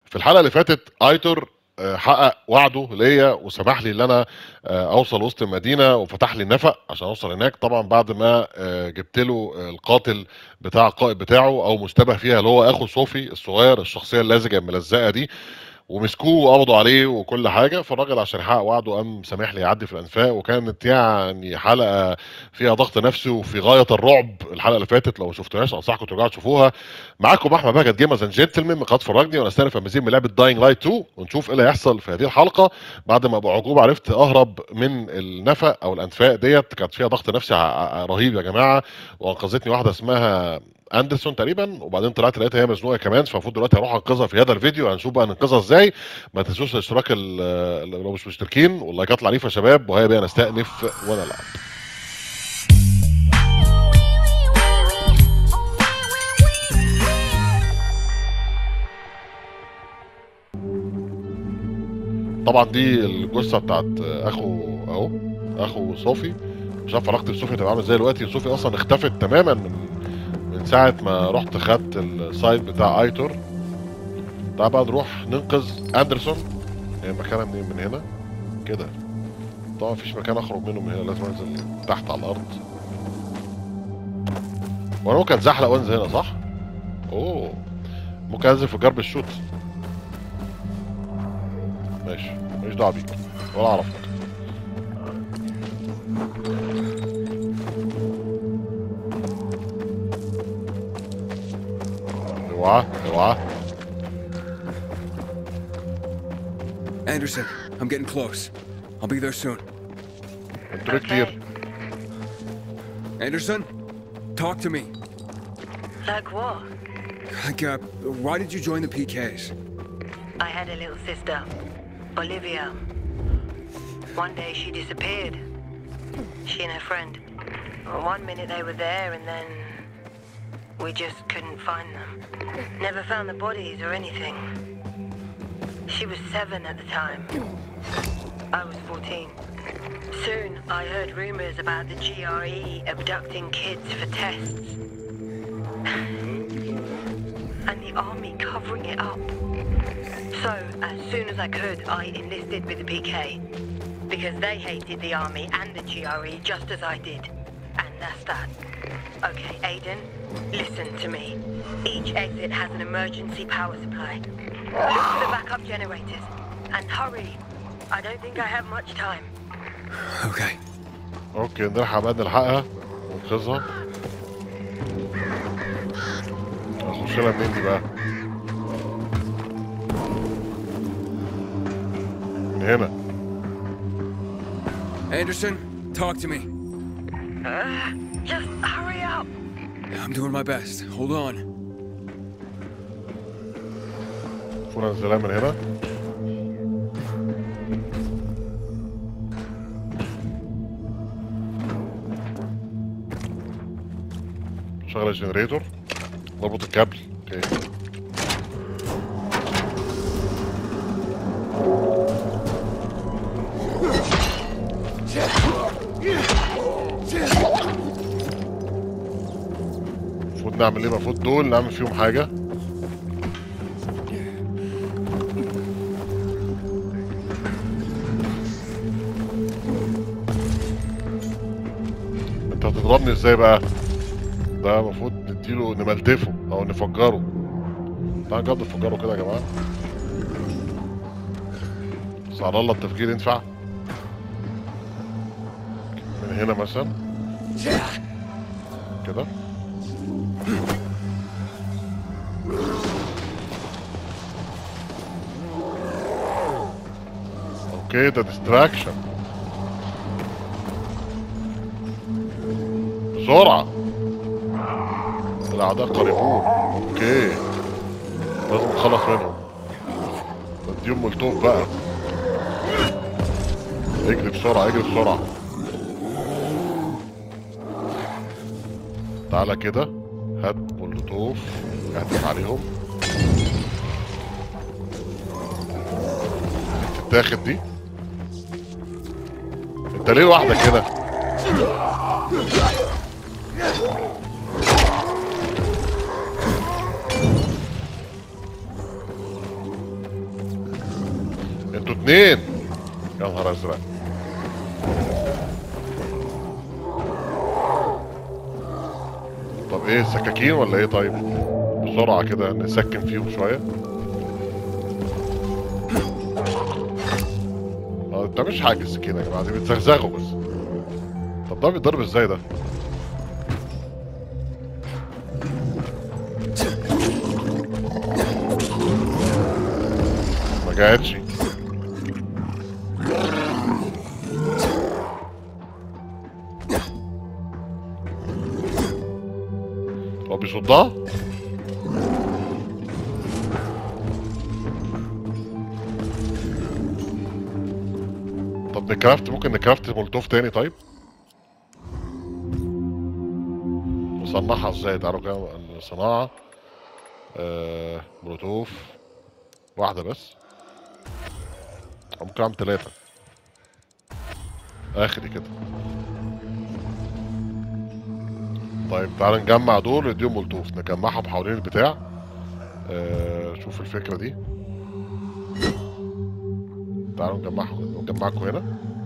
في الحلقه اللي فاتت ايتور آه، حقق وعده ليا وسمح لي ان انا آه، اوصل وسط المدينه وفتح لي النفق عشان اوصل هناك طبعا بعد ما آه، جبت له القاتل بتاع القائد بتاعه او مشتبه فيها اللي هو اخو صوفي الصغير الشخصيه اللزجه الملزقه دي ومسكوه وقبضوا عليه وكل حاجه فالراجل عشان يحقق وعده قام سامح لي يعدي في الانفاق وكانت يعني حلقه فيها ضغط نفسي وفي غايه الرعب الحلقه اللي فاتت لو ما شفتوهاش انصحكم ترجعوا تشوفوها معاكم احمد بهجت جيمرز اند جنتلمان من قناه فرجني وانا استنى مزيد من لعبه داينج لايت 2 ونشوف ايه اللي هيحصل في هذه الحلقه بعد ما بعجوبه عرفت اهرب من النفق او الانفاق ديت كانت فيها ضغط نفسي ع- ع- رهيب يا جماعه وانقذتني واحده اسمها اندرسون تقريبا وبعدين طلعت لقيتها هي مزنوقه كمان فالمفروض دلوقتي هروح انقذها في هذا الفيديو هنشوف بقى ننقذها ازاي ما تنسوش الاشتراك ال- لو مش مشتركين واللايكات العنيفه يا شباب وهيا بينا نستأنف ونلعب طبعا دي الجثه بتاعت اخو اهو اخو صوفي مش عارف علاقتي بصوفي تبقى عامله ازاي دلوقتي صوفي اصلا اختفت تماما من من ساعه ما رحت خدت السايت بتاع ايتور تعال بقى نروح ننقذ اندرسون هي مكانها منين من هنا كده طبعا مفيش مكان اخرج منه من هنا لازم انزل تحت على الارض وانا ممكن اتزحلق وانزل هنا صح؟ اوه ممكن انزل في جرب الشوت ماشي ماليش دعوه بيك ولا اعرفك اوعى اوعى Anderson, I'm getting close. I'll be there soon. انتوا ليه كتير Anderson, talk to me. Like what? Like, uh, why did you join the PKs? I had a little sister, Olivia. One day she disappeared. She and her friend. One minute they were there and then we just couldn't find them. Never found the bodies or anything. She was seven at the time. I was 14. Soon I heard rumors about the GRE abducting kids for tests. and the army covering it up. So, as soon as I could, I enlisted with the PK. Because they hated the army and the GRE just as I did. And that's that. Okay, Aiden, listen to me. Each exit has an emergency power supply. Look for the backup generators. And hurry. I don't think I have much time. Okay. اوكي نلحق بقى نلحقها وننقذها هنخش لها منين دي بقى؟ من هنا Anderson, talk to me. Just hurry up. I'm doing my best. Hold on. المفروض انزلها من هنا شغل الجنريتور نربط الكابل اوكي المفروض نعمل ايه المفروض دول نعمل فيهم حاجه انت هتضربني ازاي بقى ده المفروض نديله نملتفه او نفجره تعال نجرب نفجره كده يا جماعه بس على الله التفجير ينفع من هنا مثلا كده اوكي ده ديستراكشن بسرعة الأعداء قريبون أوكي لازم نخلص منهم نديهم ملتوف بقى اجري بسرعة اجري بسرعة تعالى كده هات مولوتوف اهدف عليهم تتاخد دي انت ليه لوحدك كده انتوا اتنين يا نهار ازرق طب ايه سكاكين ولا ايه طيب بسرعة كده نسكن فيهم شوية اه انت مش حاجة السكينة يا جماعة دي بتزغزغوا بس طب ده بيتضرب ازاي ده ما جاتش هو بيصدها طب نكرافت ممكن نكرافت مولتوف تاني طيب نصنعها ازاي تعالوا كده صناعة آه مولوتوف واحدة بس أو ممكن اعمل تلاتة اخري كده طيب تعال نجمع دول نديهم مولتوف نجمعهم حوالين البتاع آه شوف الفكرة دي تعالوا نجمعهم نجمعكم هنا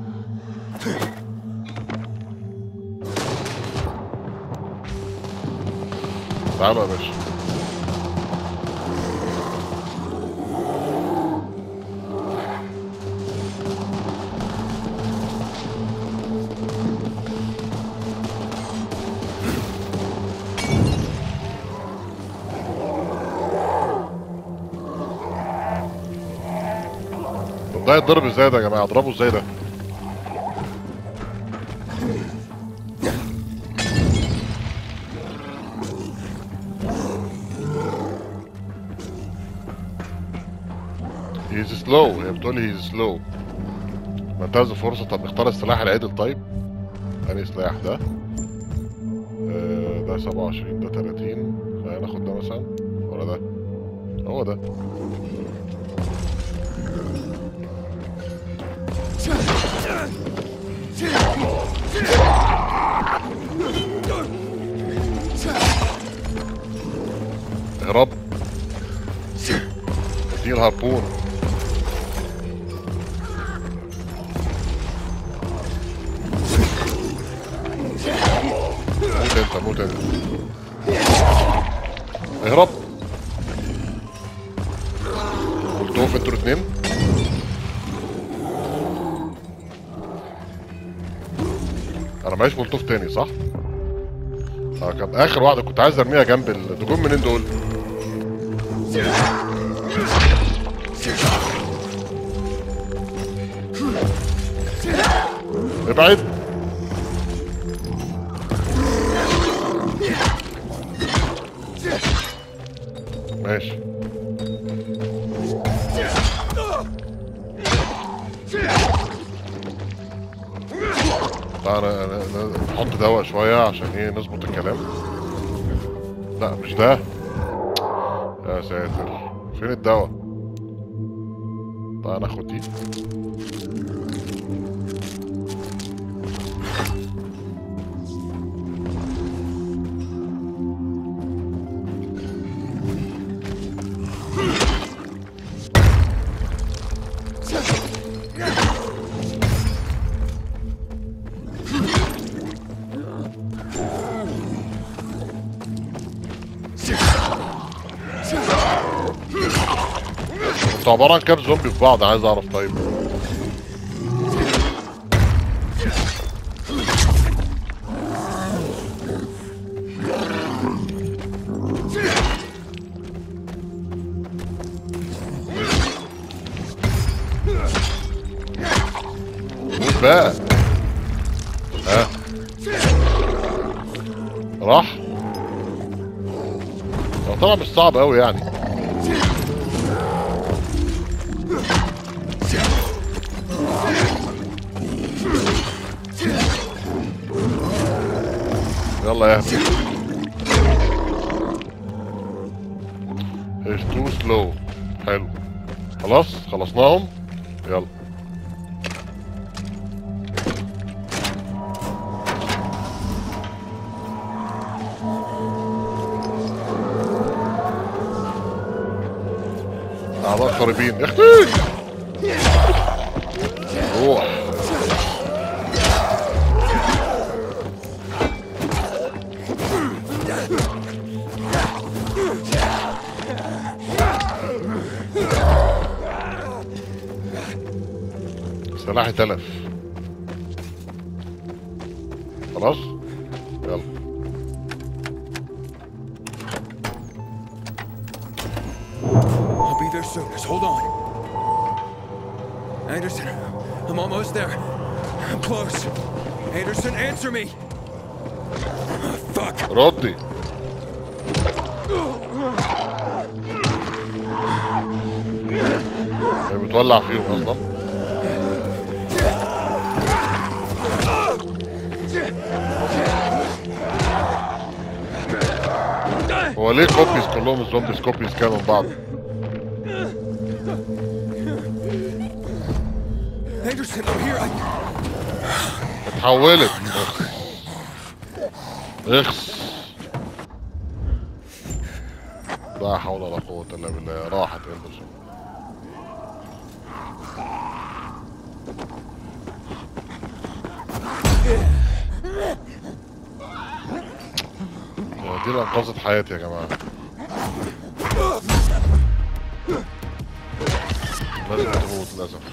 تعالوا يا باشا طب ده يتضرب ازاي ده يا جماعه اضربه ازاي ده هيز سلو هي بتقول هيز سلو منتهز الفرصة طب نختار السلاح العدل طيب انهي سلاح ده آه، ده سبعة وعشرين ده تلاتين خلينا ناخد ده مثلا ولا ده هو ده اهرب دي الهاربون موت انت موت انت اهرب مولتوف انتوا الاتنين انا معيش مولتوف تاني صح؟ اه كان اخر واحده كنت عايز ارميها جنب ال... دول منين دول؟ ابعد ماشي تعالى ن- ن- نحط دواء شوية عشان ايه نظبط الكلام لا مش ده يا ساتر فين الدواء تعالى ناخد دي انتوا عبارة عن كام زومبي في بعض عايز اعرف طيب موت بقى ها راح هو طبعا مش صعب قوي يعني يلا يا اهبل ايش تو سلو حلو خلاص خلصناهم يلا اعضاء خاربين اختي روح سلاحي تلف خلاص يلا I'll be there soon. Just hold on. Anderson, I'm almost there. I'm close. Anderson, answer me. Ah, fuck. ردي هي بتولع فيهم اصلا هو ليه كوبيز كلهم الزومبيز كوبيز كانوا من بعض Anderson, I'm here. I... اتحولت اخس اخس لا حول ولا قوة الا بالله راحت اندرسون دي اللي انقذت حياتي يا جماعة لازم تموت للأسف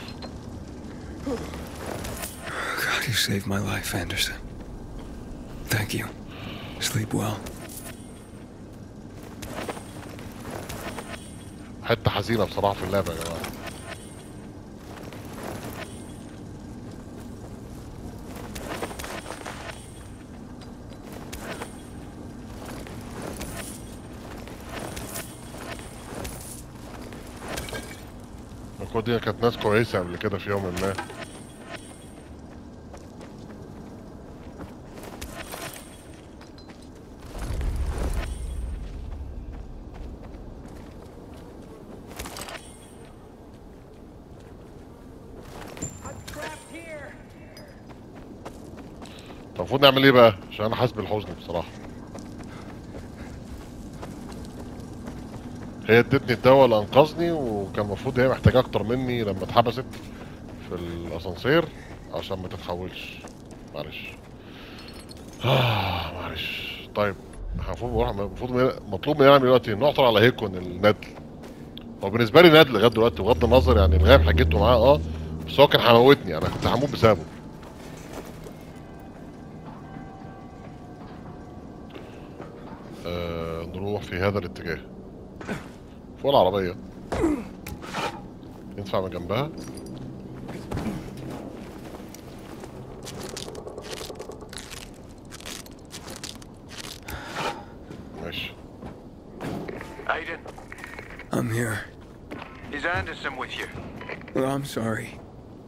God, you saved my life, Anderson. Thank you. Sleep well. حته حزينه بصراحه في اللعبه يا جماعه المفروض دي كانت ناس كويسه قبل كده في يوم ما طب المفروض نعمل ايه بقى عشان انا حاسس بالحزن بصراحه هي ادتني الدواء اللي انقذني وكان المفروض هي محتاجه اكتر مني لما اتحبست في الاسانسير عشان ما تتحولش معلش آه معلش طيب المفروض بروح- المفروض من- مطلوب مننا دلوقتي نعثر على هيكون الندل هو بالنسبه لي ندل لغايه دلوقتي بغض النظر يعني الغايب حكيته معاه اه بس هو كان هيموتني انا كنت هموت بسببه آه نروح في هذا الاتجاه فوق العربية ينفع من جنبها ماشي Aiden, I'm here. is Anderson with you? Well, I'm sorry.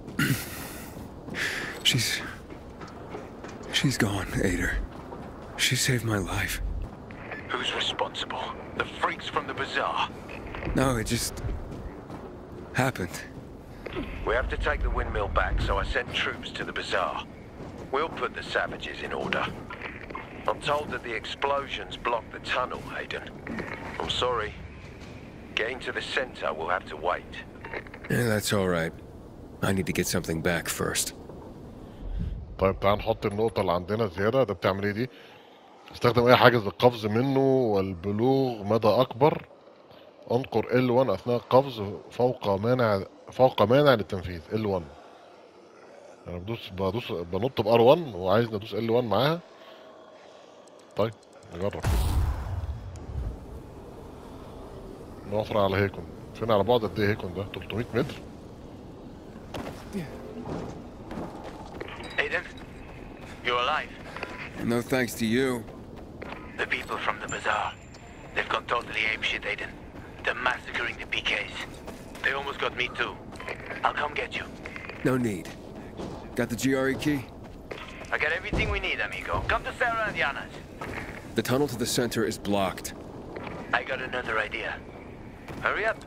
she's. She's gone, Ader. She saved my life. Who's responsible? The freaks from the bazaar. No, it just. happened. We have to take the windmill back, so I sent troops to the bazaar. We'll put the savages in order. I'm told that the explosions blocked the tunnel, Aiden. I'm sorry. Getting to the center will have to wait. Yeah, that's alright. I need to get something back first. طيب تعال نحط النقطة اللي عندنا زيادة ده بتعمل ايه دي؟ استخدم اي حاجز للقفز منه والبلوغ مدى اكبر انقر L1 اثناء القفز فوق مانع فوق مانع للتنفيذ L1 انا بدوس بدوس بنط ب R1 وعايز ندوس L1 معاها طيب نجرب نوفر على هيكون فين على بعد قد ايه هيكون ده 300 متر Aiden, you're alive. No thanks to you. The people from the bazaar. They've gone totally apeshit, Aiden. They're massacring the PKs. They almost got me too. I'll come get you. No need. Got the GRE key? I got everything we need, amigo. Come to Sarah and Yana's. The tunnel to the center is blocked. I got another idea. Hurry up.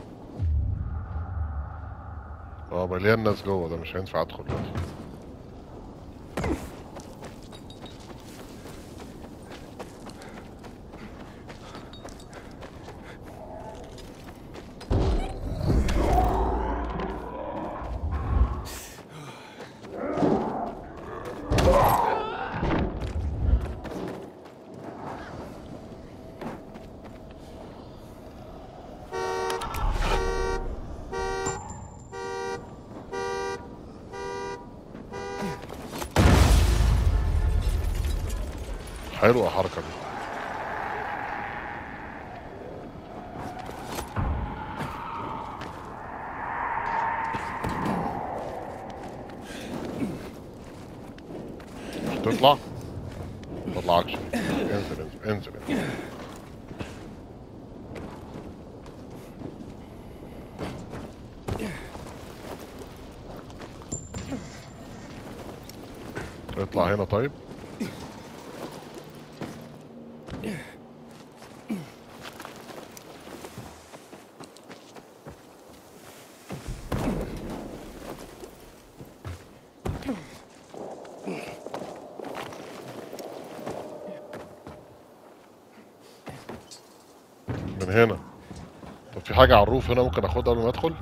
اه مليان ناس جوه ده مش هينفع ادخل دلوقتي حلوه الحركه دي مش تطلع ما تطلعكش انزل انزل انزل انزل اطلع هنا طيب من هنا طب في حاجة على الروف هنا ممكن اخدها قبل ما ادخل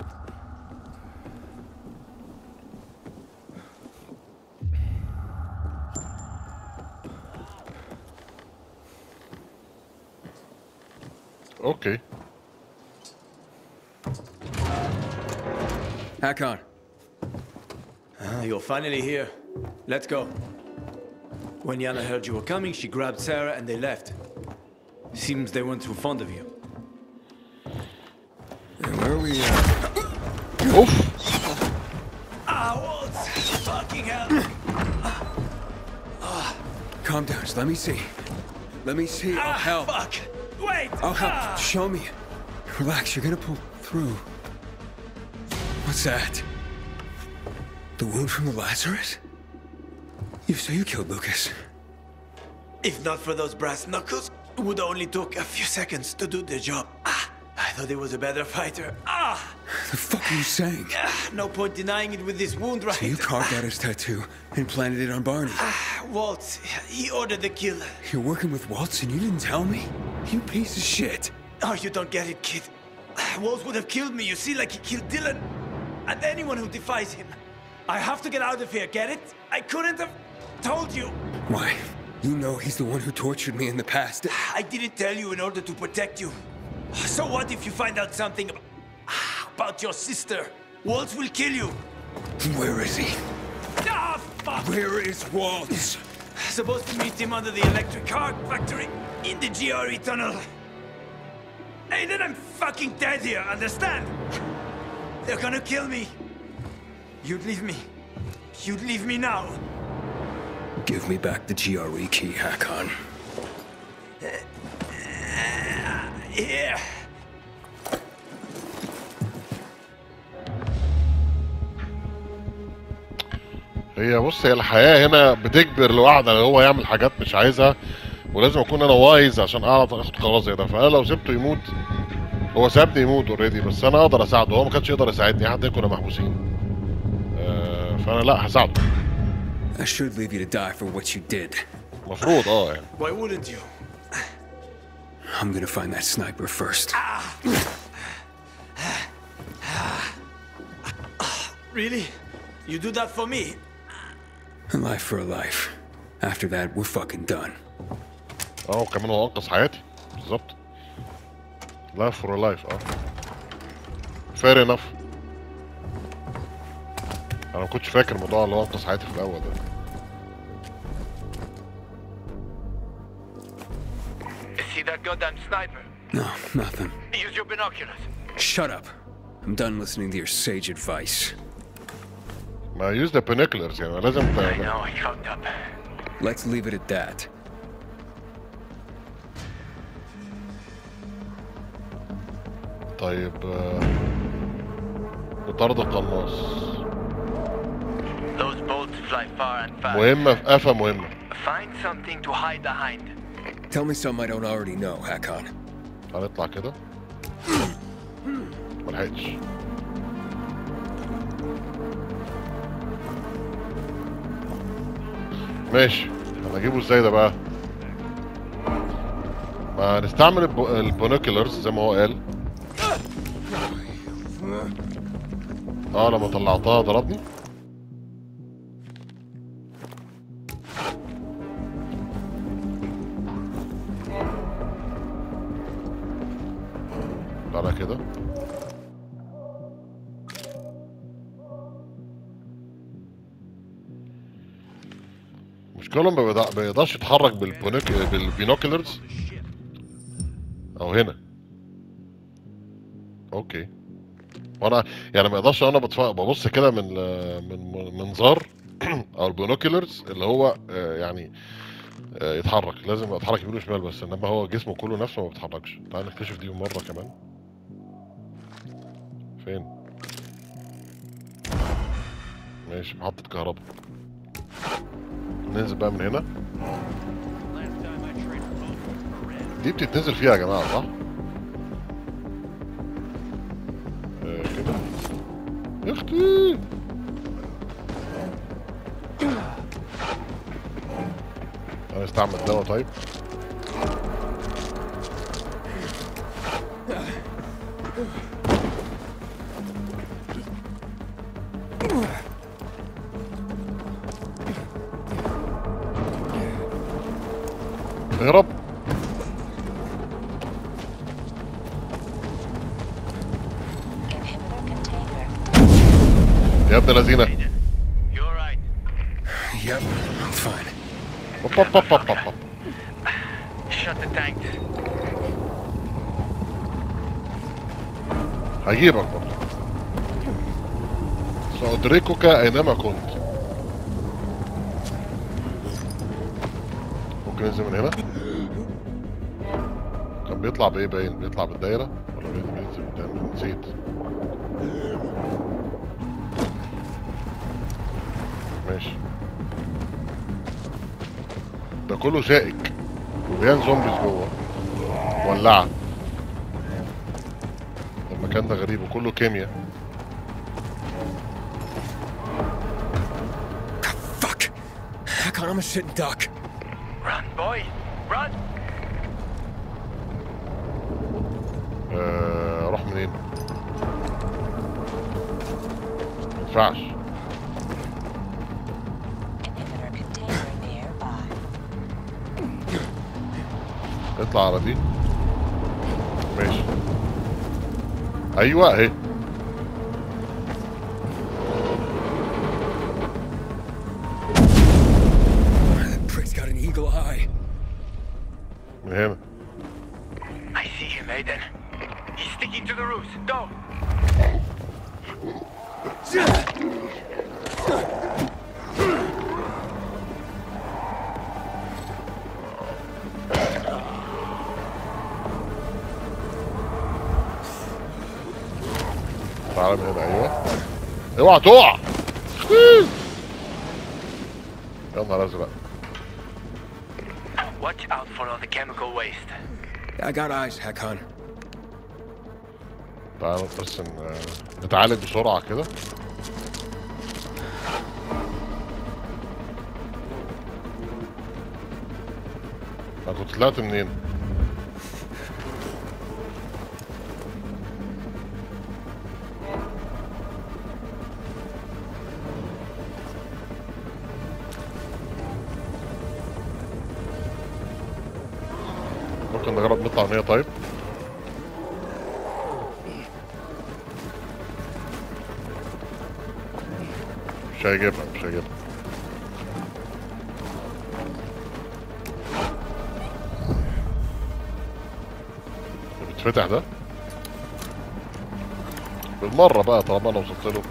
اوكي Hakon. Ah, you're finally here. Let's go. When Yana heard you were coming, she grabbed Sarah and they left. Seems they weren't too fond of you. Where are we? Uh, اوف Ah, what? Fucking hell! calm down. Just let me see. Let me see. I'll Ah, help. fuck! Wait! I'll help. Ah. Show me. Relax. You're gonna pull through. What's that? The wound from the Lazarus? You say you killed Lucas? If not for those brass knuckles, it would only took a few seconds to do the job. Ah, I thought he was a better fighter. Ah, The fuck are you saying? ah, no point denying it with this wound, right? So you carved out his tattoo and planted it on Barney. Ah, Walt, he ordered the kill. You're working with Waltz and you didn't tell me? You piece of shit. Oh, you don't get it, kid. Waltz would have killed me, you see, like he killed Dylan. And anyone who defies him. I have to get out of here, get it? I couldn't have told you. Why? You know he's the one who tortured me in the past. I didn't tell you in order to protect you. So what if you find out something ab- about your sister? Waltz will kill you. Where is he? Ah, fuck! Where is Waltz? Supposed to meet him under the electric car factory in the GRE tunnel. Hey, then I'm fucking dead here, understand? They're gonna kill me. You'd leave me. You'd leave me now. Give me back the GRE key, Hakon. Here. هي بص هي الحياة هنا بتجبر الواحد على هو يعمل حاجات مش عايزها ولازم اكون انا وايز عشان اعرف اخد قرار زي ده فانا لو سبته يموت هو سابني يموت اوريدي بس انا اقدر اساعده هو ما كانش يقدر يساعدني حتى كنا محبوسين آه، فانا لا هساعده I should leave you to die for what you did. المفروض اه يعني Why wouldn't you? I'm gonna find that sniper first. Really? You do that for me? A life for a life. After that, we're fucking done. اه وكمان هو انقذ حياتي بالظبط لايف فور لايف اه فير انف انا ما كنتش فاكر الموضوع اللي هو انقذ حياتي في الاول ده See that goddamn sniper? No, nothing. Use your binoculars. Shut up. I'm done listening to your sage advice. ما يوز ذا بينيكلرز يعني لازم I ت- know, I fucked up. Let's leave it at that. طيب آه، بطارد القناص Those bolts fly far and fast. مهمة في قفا مهمة Find something to hide behind. Tell me something I don't already know, Hakon. هنطلع كده ملحقتش ماشي هنجيبه ازاي ده بقى ما نستعمل الب... البونوكيولرز زي ما هو قال اه لما طلعتها ضربني تعالى كده مش كله ما بيقدر- ما بيقدرش يتحرك بالبونوك بالبينوكلرز او هنا اوكي وانا يعني ما يقدرش انا بتف- ببص كده من من منظار او البينوكلرز اللي هو آه، يعني آه، يتحرك لازم يبقى يتحرك يمين وشمال بس انما هو جسمه كله نفسه ما بيتحركش تعال نكتشف دي مره كمان فين ماشي محطة كهرباء ننزل بقى من هنا دي بتتنزل فيها يا جماعة صح؟ آه، كده يا اختي انا استعمل دواء طيب اهرب Inhibitor container. يا ابن الذين You alright? Yep, I'm fine. هوب هوب هوب هوب هوب. Shut the tank. هجيبك برضه سأدركك أينما كنت ممكن ننزل من هنا كان بيطلع بإيه باين بيطلع بالدايرة ولا بينزل بينزل بالدايرة نسيت ماشي ده كله شائك وبيان زومبيز جوه ولعه المكان ده غريب وكله كيمياء Fuck! Hakon, I'm a sitting duck. Run, boy. Run. آه، اروح منين ما ينفعش Inhibitor container nearby. اطلع على دي ماشي ايوه اهي That prick's got an eagle eye. من هنا I see him, Aiden. He's sticking to the roofs. Go. تعالى من هنا ايوه اوعى تقع يا نهار ازرق Watch out for all the chemical waste. I got eyes, Hakon. تعالى بس ن- نتعالج بسرعة كده انا كنت طلعت منين؟ ممكن نجرب نطلع من هنا طيب؟ مش هيجيبها مش هيجيبها بيتفتح ده بالمرة بقى طالما انا وصلت له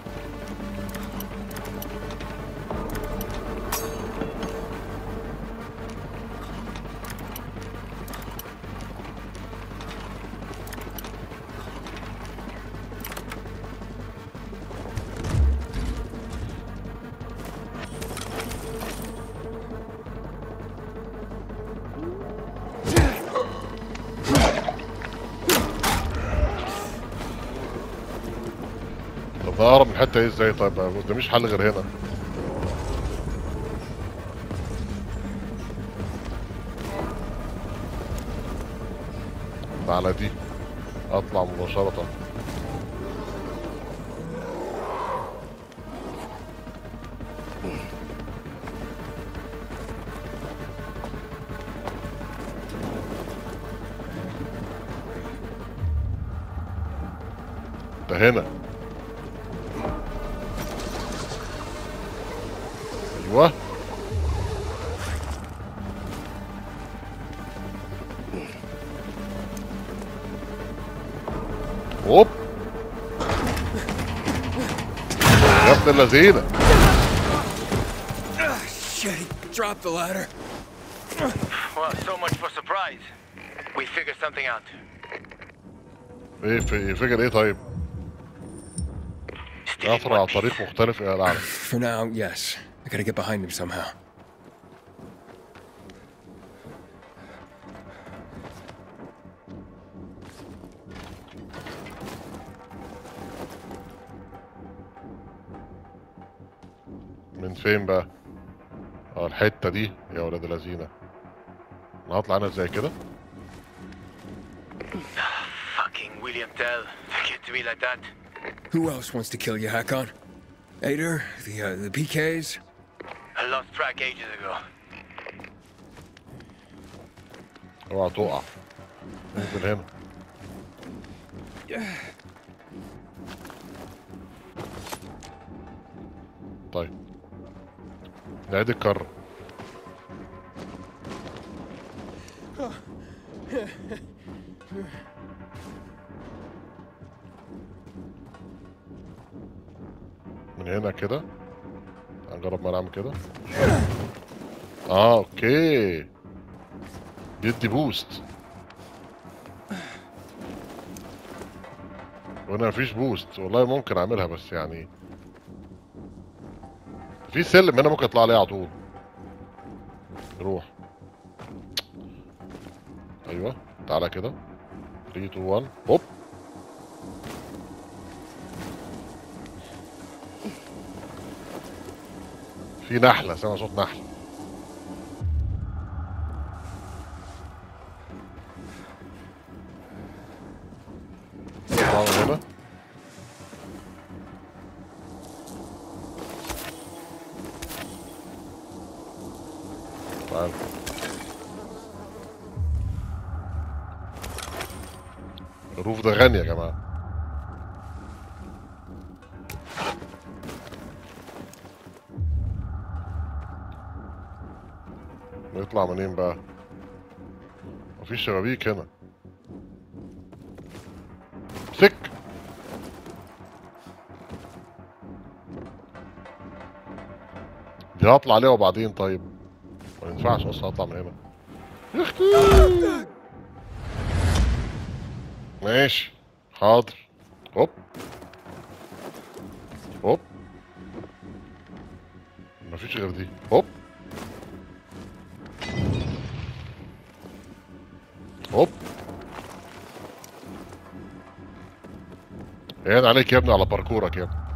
طب ده اقرب من الحتة ايه ازاي طيب ما قداميش حل غير هنا ده على دي اطلع مباشرة ده هنا ايوه ابن اللذينه Shit, he dropped the ladder. Well, so much for surprise. We figured something out. ايه في فكر ايه طيب؟ Still in يطلع one طريق piece. مختلف الى الاعلى For now, yes. I gotta get behind him somehow. من فين بقى؟ اه الحته دي يا ولاد اللذينه انا هطلع انا زي كده Fucking William Tell. Forget to be like that. Who else wants to kill you, Hakon? Ader? The, uh, the PKs? I lost track ages ago. اوعى تقع انزل هنا طيب نعيد الكرة من هنا كده هنجرب ما نعمل كده اه اوكي بيدي بوست وانا مفيش بوست والله ممكن اعملها بس يعني في سلم هنا ممكن اطلع عليه على طول روح ايوه تعالى كده 3 2 1 هوب في نحلة سامع صوت نحل نطلع من هنا تعال الروف ده غني يا جماعة نطلع منين بقى مفيش شبابيك هنا سك دي هطلع عليها وبعدين طيب ما ينفعش اصلا اطلع من هنا يا اختي ماشي حاضر هوب هوب مفيش غير دي هوب هوب عين عليك يا ابني على باركورك يا ابني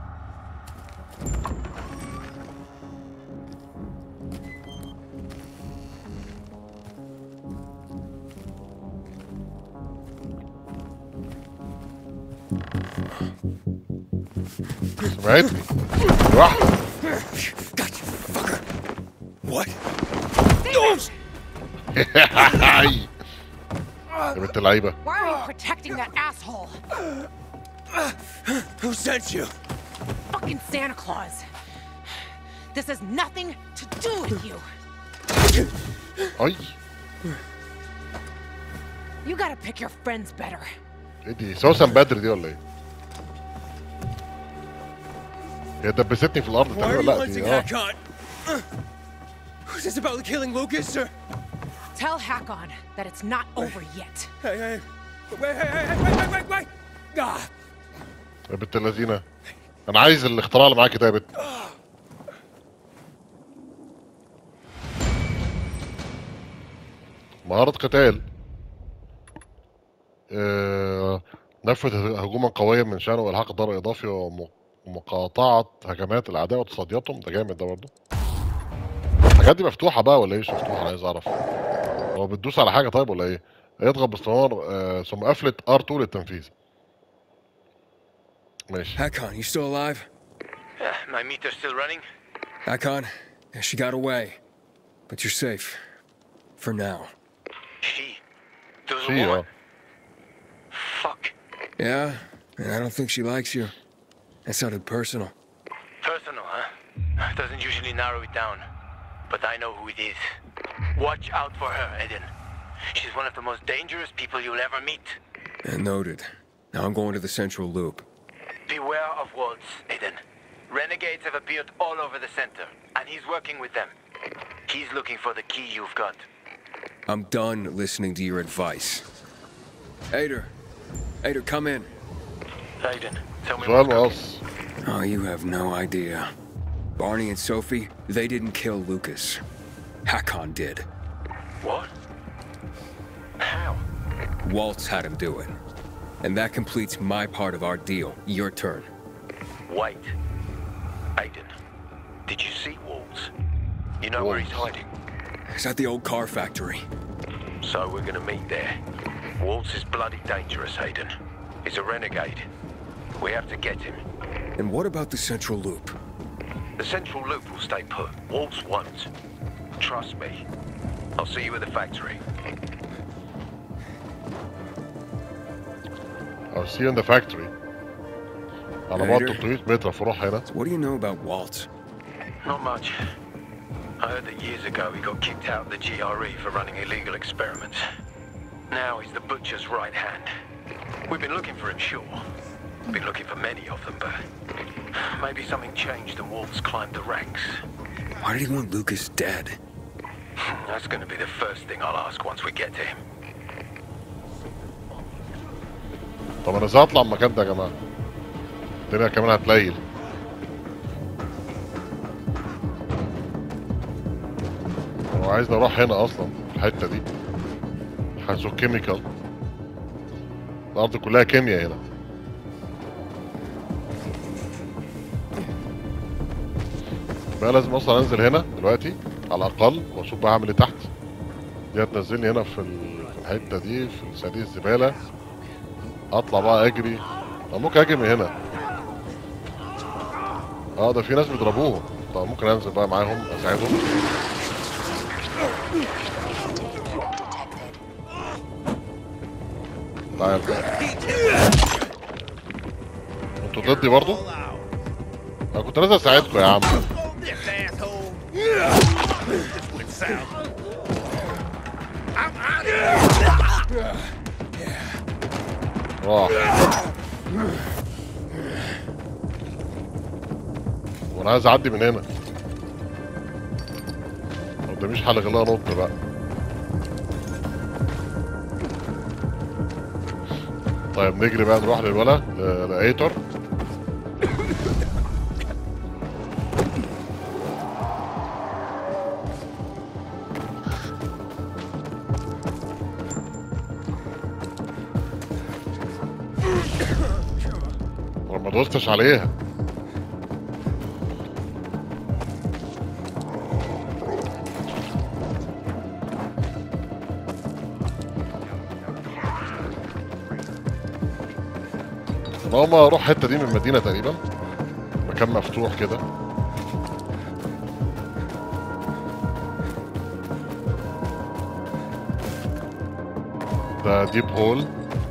سمعتني واحدة Gotcha, fucker. What? هاي يا بنت اللعيبة Why are you protecting that asshole? Who sent you? Fucking Santa Claus. This has nothing to do with you. اي You gotta pick your friends better. ايه دي سوسن بدر دي ولا ايه؟ هي دبستني في الارض Why are تقريبا you لا hunting دي اه Hakon? Who's this about killing Lucas, or? Tell Hakon that it's not over yet. Hey, hey, wait, hey, hey, hey, wait, wait, wait, wait! Ah, يا بنت اللذينة انا عايز الاختراع اللي معاكي ده يا بنت مهارة قتال آه، نفذ هجوما قويا من شأنه إلحاق ضرر إضافي وم- ومقاطعة هجمات الأعداء وتصدياتهم ده جامد ده برضه الحاجات دي مفتوحة بقى ولا إيه مش مفتوحة أنا عايز أعرف هو بتدوس على حاجة طيب ولا إيه؟ اضغط باستمرار آه، ثم قفلة R2 للتنفيذ ماشي Hakon, you still alive? Uh, my meter's still running. Hakon, yeah, she got away. But you're safe. For now. She. There was a See woman. ya. Fuck. Yeah? And I don't think she likes you. That sounded personal. Personal, huh? Doesn't usually narrow it down. But I know who it is. Watch out for her, Eden. She's one of the most dangerous people you'll ever meet. And noted. Now I'm going to the central loop. Beware of wolves, Eden. Renegades have appeared all over the center, and he's working with them. He's looking for the key you've got. I'm done listening to your advice. Ader. Ader, come in. Aiden, tell me سؤال what's cooking. مقص Oh, you have no idea. Barney and Sophie, they didn't kill Lucas. Hakon did. What? How? Waltz had him do it. And that completes my part of our deal. Your turn. Wait. Aiden, did you see Waltz? You know where he's Waltz. hiding? Is that the old car factory? So we're gonna meet there. Waltz is bloody dangerous, Aiden. He's a renegade. We have to get him. And what about the Central Loop? The central loop will stay put. Waltz won't. Trust me. I'll see you at the factory. I'll see you in the factory على بعد Later. 300 متر فروح هنا What do you know about Waltz? Not much. I heard that years ago he got kicked out of the GRE for running illegal experiments. Now he's the butcher's right hand. We've been looking for him, sure. Been looking for many of them, but maybe something changed and Waltz climbed the ranks. Why did he want Lucas dead? That's going to be the first thing I'll ask once we get to him. طب انا ازاي اطلع من المكان ده يا جماعه الدنيا كمان هتليل هو عايزني اروح هنا اصلا في الحته دي حاسه كيميكال الارض كلها كيمياء هنا بقى لازم اصلا انزل هنا دلوقتي على الاقل واشوف بقى هعمل ايه تحت دي هتنزلني هنا في ال- في الحته دي في صناديق الزباله اطلع بقى اجري طب ممكن اجري من هنا اه ده في ناس بيضربوهم طب ممكن انزل بقى معاهم اساعدهم تعال انتوا ضدي برضو انا كنت نازل اساعدكم يا عم راح وانا عايز اعدي من هنا ما قداميش حل غير انط بقى طيب نجري بقى نروح للولا ل- لايتور ما دوستش عليها ماما اروح الحته دي من المدينه تقريبا مكان مفتوح كده ده ديب هول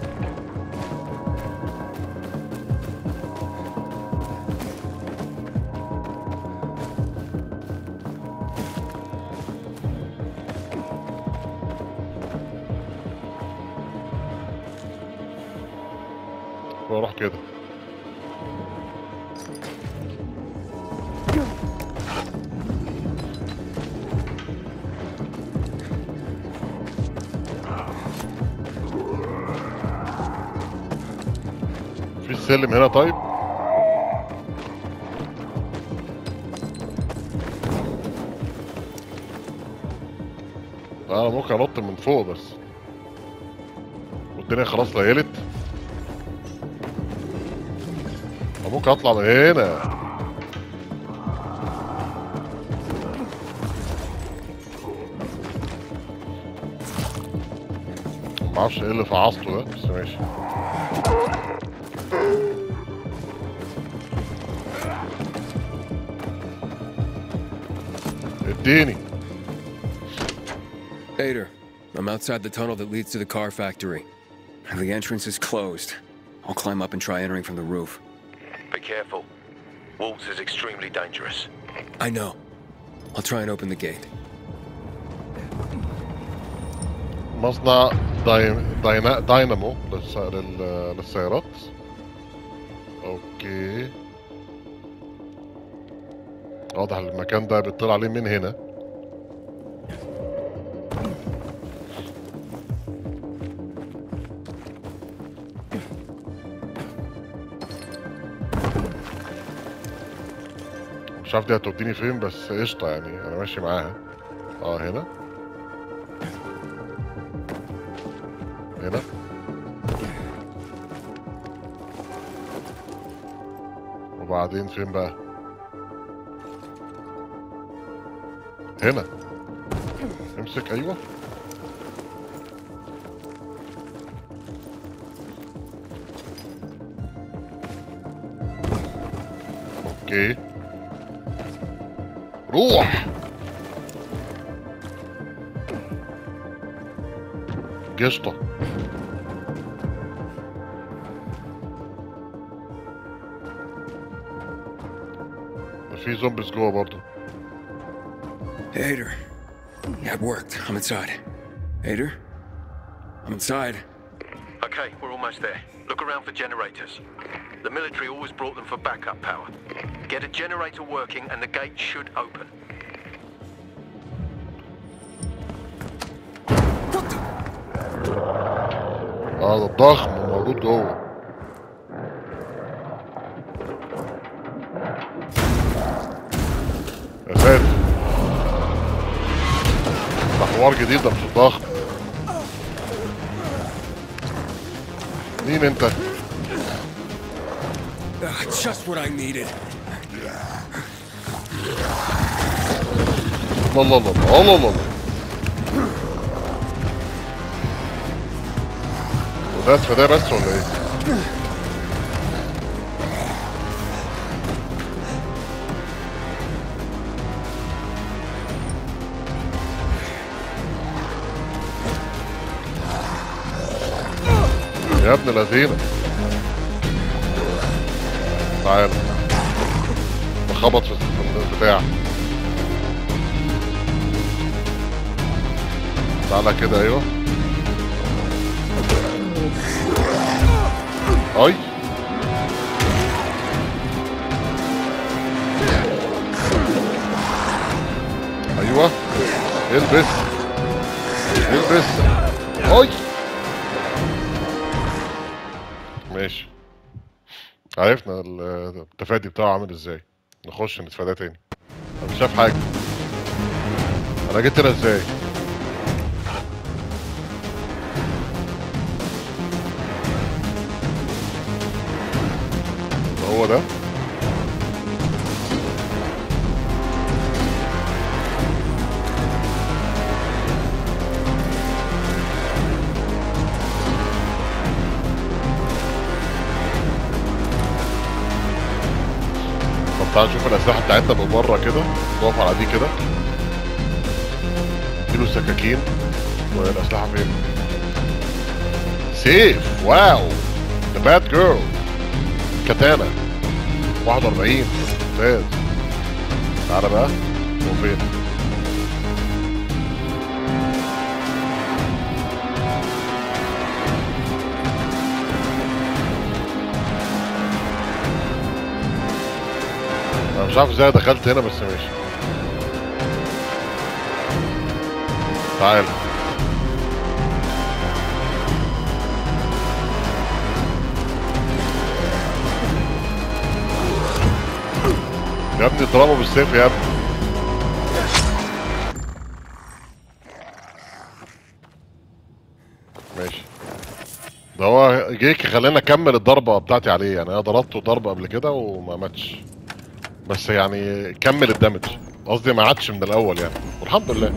واروح كده في سلم هنا طيب انا ممكن انط من فوق بس والدنيا خلاص ليلت أنا ممكن اطلع من هنا معرفش ايه اللي فعصته ده بس ماشي اديني Ader, I'm outside the tunnel that leads to the car factory. The entrance is closed. I'll climb up and try entering from the roof. Be careful. Waltz is extremely dangerous. I know. I'll try and open the gate. مصنع داي... داينا... داينامو للس... لل... للسيارات اوكي واضح المكان ده بيطلع عليه من هنا مش عارف دي هتوديني فين بس قشطة يعني انا ماشي معاها اه هنا هنا وبعدين فين بقى هنا امسك ايوه اوكي روح قشطة في زومبيز جوه برضه Hader. Yeah, it worked. I'm inside. Hader? I'm inside. Okay, we're almost there. Look around for generators. The military always brought them for backup power. Get a generator working and the gate should open. اه ده الضخم موجود جوه يا ساتر ده حوار جديد ده مش الضخم مين انت؟ Ah, just what I needed. الله الله الله الله الله وده فده بس ولا ايه؟ يا ابن الذين تعال بخبط في البتاع تعالى كده ايوه اي ايوه البس البس اي ماشي عرفنا ال- التفادي بتاعه عامل ازاي نخش نتفاداه تاني انا مش شايف حاجه انا جيت هنا ازاي هو ده طب تعال نشوف الأسلحة بتاعتنا من بره كده نقف على دي كده اديله السكاكين والأسلحة فين؟ سيف واو ذا باد جيرل كاتانا 41 ممتاز تعالى بقى هو فين؟ انا مش عارف ازاي دخلت هنا بس ماشي تعال يا ابني اضربه بالسيف يا ابني ماشي ده هو جيك خلاني اكمل الضربه بتاعتي عليه يعني انا ضربته ضربه قبل كده وما ماتش بس يعني كمل الدمج قصدي ما عادش من الاول يعني والحمد لله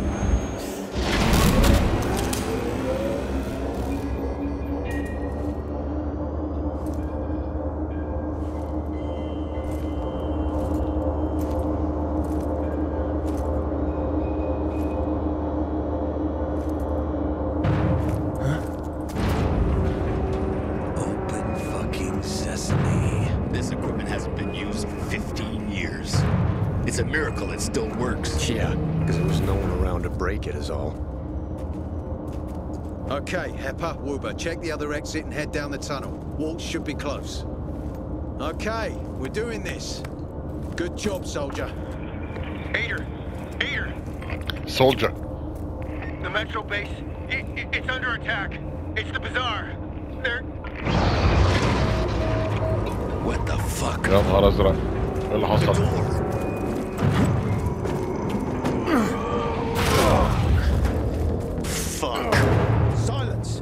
Open fucking sesame. This equipment hasn't been used in 15 years. It's a miracle it still works. Yeah, because there was no one around to break it, is all. Okay, Hepper, Woober, check the other exit and head down the tunnel. Walls should be close. Okay, we're doing this. Good job, soldier. Ader! Ader! سولجر The Metro base, it, it, it's under attack. It's the Bazaar. They're... What the fuck? يا نهار ازرق ايه اللي حصل؟ Fuck. Silence!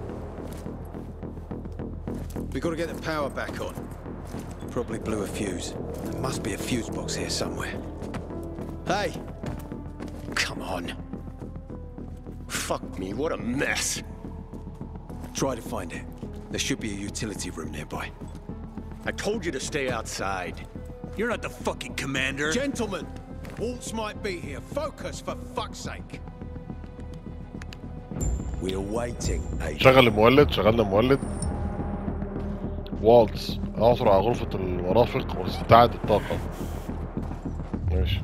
We gotta get the power back on. Probably blew a fuse. There must be a fuse box here somewhere. Hey! Come on. Fuck me, what a mess. Try to find it. There should be a utility room nearby. I told you to stay outside. You're not the fucking commander. Gentlemen! Waltz might be here. Focus, for fuck's sake! We're waiting, Aiden. شغل المولد شغلنا المولد والتس اعثر على غرفة المرافق واستعد الطاقة ماشي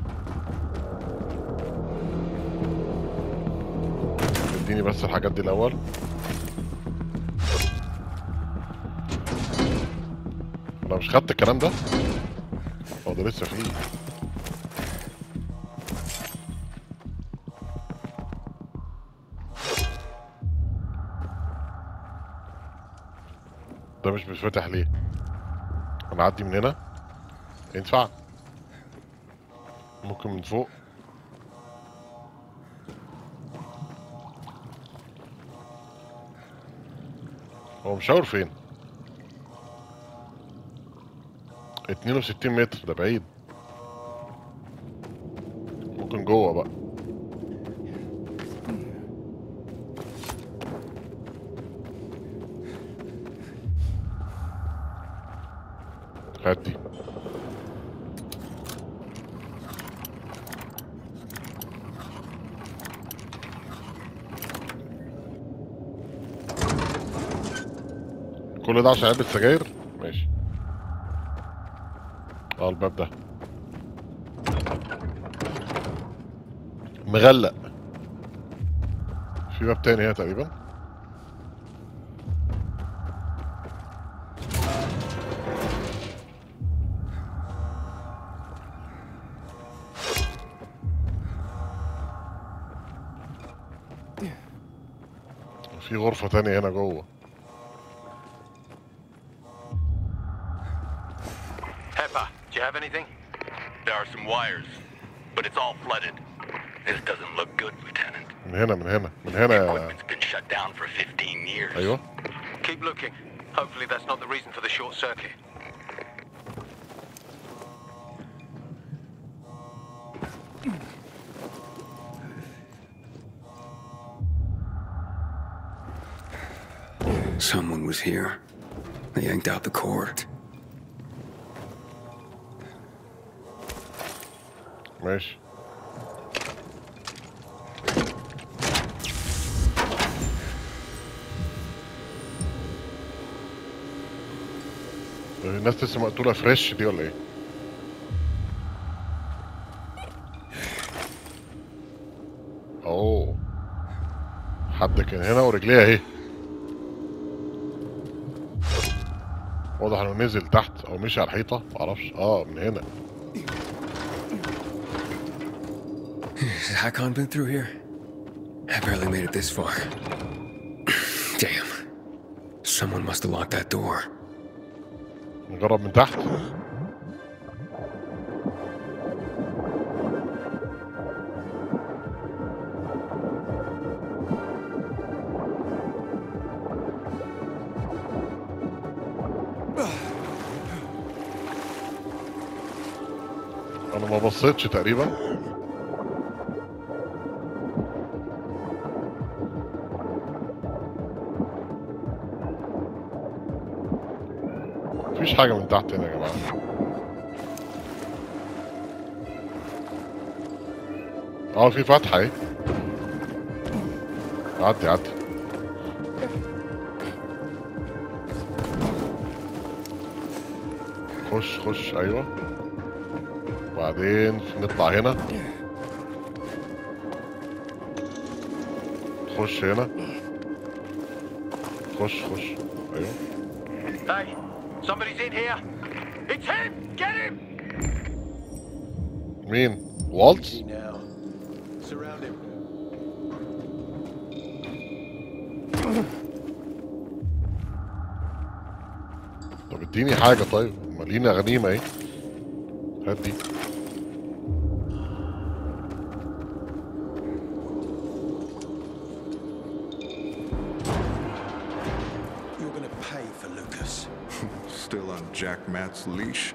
اديني بس الحاجات دي الاول انا مش خدت الكلام ده هو ده لسه فيه ده مش بيتفتح ليه انا اعدي من هنا ينفع ممكن من فوق هو مشاور فين 62 متر ده بعيد ممكن جوه بقى هات دي كل ده عشان علبة سجاير ماشي اه الباب ده مغلق في باب تاني هنا تقريبا في غرفة تانية هنا جوه Pepper, do you have anything? There are some wires, but it's all flooded. This doesn't look good, Lieutenant. من هنا من هنا من هنا يا It's been shut down for 15 years. ايوه Keep looking. Hopefully that's not the reason for the short circuit. Someone was here. They yanked out the cord. ماشي الناس لسه مقتولة فريش دي ولا ايه؟ اوه حد كان هنا ورجليه اهي واضح انه نزل تحت او مشي على الحيطة معرفش اه من هنا Has Hakon been through here? I barely made it this far. Damn. Someone must have locked that door. نجرب من تحت انا ما بصيتش تقريبا مفيش حاجة من تحت هنا يا جماعة اه في فتحة اهي عدي عدي خش خش ايوه وبعدين نطلع هنا خش هنا خش خش ايوه Hey, somebody's in here. It's him! Get him! مين والتز Now, surround him. طب اديني حاجه طيب مالينا غنيمه اهي هات دي You're gonna pay for Lucas. Still on Jack Matt's leash.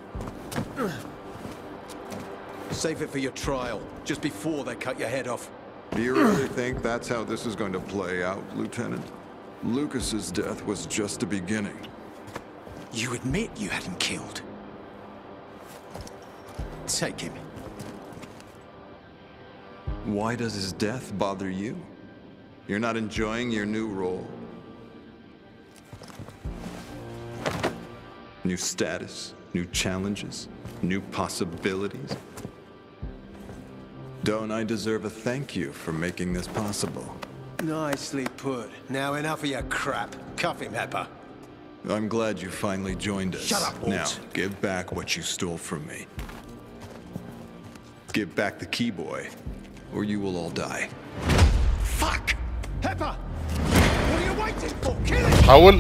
Save it for your trial, just before they cut your head off. Do you really think that's how this is going to play out, Lieutenant? Lucas's death was just the beginning. You admit you had him killed. Take him. Why does his death bother you? You're not enjoying your new role? New status, new challenges, new possibilities. Don't I deserve a thank you for making this possible? Nicely put. Now enough of your crap. Cuff him, Hepper. I'm glad you finally joined us. Shut up, Walt. Now, give back what you stole from me. Give back the key boy, or you will all die. Fuck! Hepper! What are you waiting for? Kill him! حول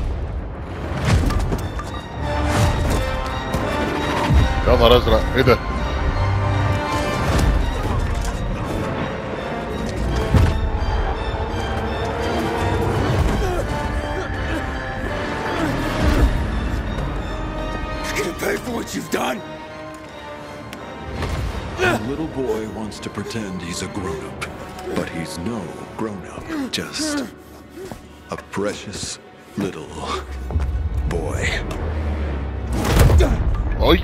يا نهار ازرق ايه ده You're gonna pay for what you've done. The little boy wants to pretend he's a grown-up, but he's no grown-up. Just a precious little boy. اي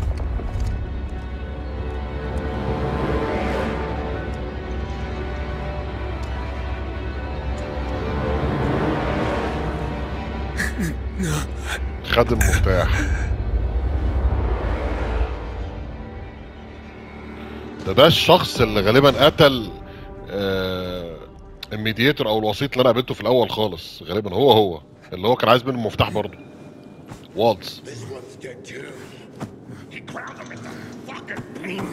خد المفتاح ده ده الشخص اللي غالبا قتل آه الميديتور او الوسيط اللي انا قابلته في الاول خالص غالبا هو هو اللي هو كان عايز منه المفتاح برضه والتز This one's dead too. He ground him in the fucking beam.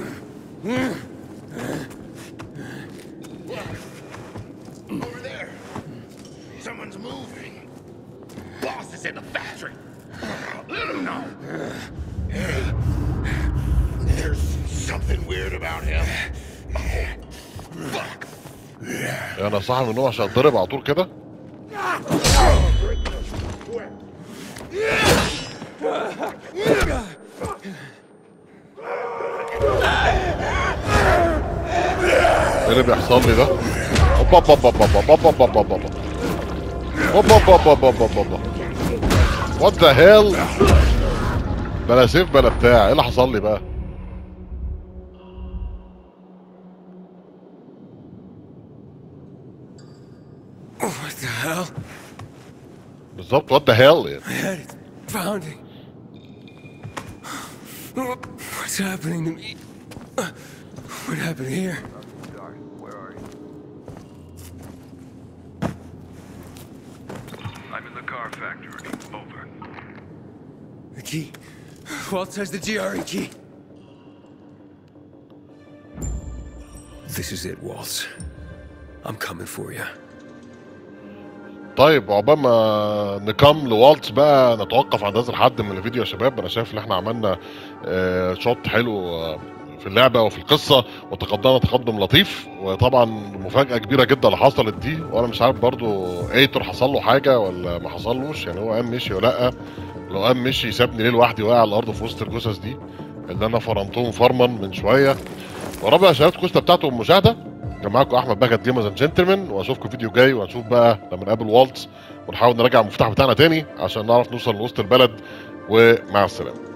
Over there. Someone's moving. Boss is in the factory. Let him know. Hey. There's something weird about him. Oh, fuck. انا صاحي من النوم عشان اتضرب على طول كده ايه اللي بيحصل لي ده؟ اوبا اوبا اوبا اوبا اوبا اوبا اوبا اوبا اوبا اوبا اوبا اوبا اوبا وات ذا هيل بلا سيف بلا بتاع ايه اللي حصل لي بقى؟ What the hell? بالظبط وات ذا هيل My head is pounding. What's happening to me? What happened here? I'm in the car factory. Over. The key. Walt has the GRE key. This is it, Waltz. I'm coming for you. طيب عقبال ما نكم لوالتس بقى نتوقف عند هذا الحد من الفيديو يا شباب انا شايف ان احنا عملنا آه، شوط حلو آه، في اللعبه وفي القصه وتقدمنا تقدم لطيف وطبعا مفاجاه كبيره جدا اللي حصلت دي وانا مش عارف برضو ايتور حصل له حاجه ولا ما حصلوش يعني هو قام مشي ولا لا لو قام مشي سابني ليه لوحدي واقع على الارض في وسط الجثث دي اللي انا فرمتهم فرما من شويه ورابع يا شباب الكوستا بتاعته المشاهده كان معاكم احمد بكت جيمرز اند جنتلمان واشوفكم فيديو جاي وهنشوف بقى لما نقابل والتس ونحاول نراجع المفتاح بتاعنا تاني عشان نعرف نوصل لوسط البلد ومع السلامه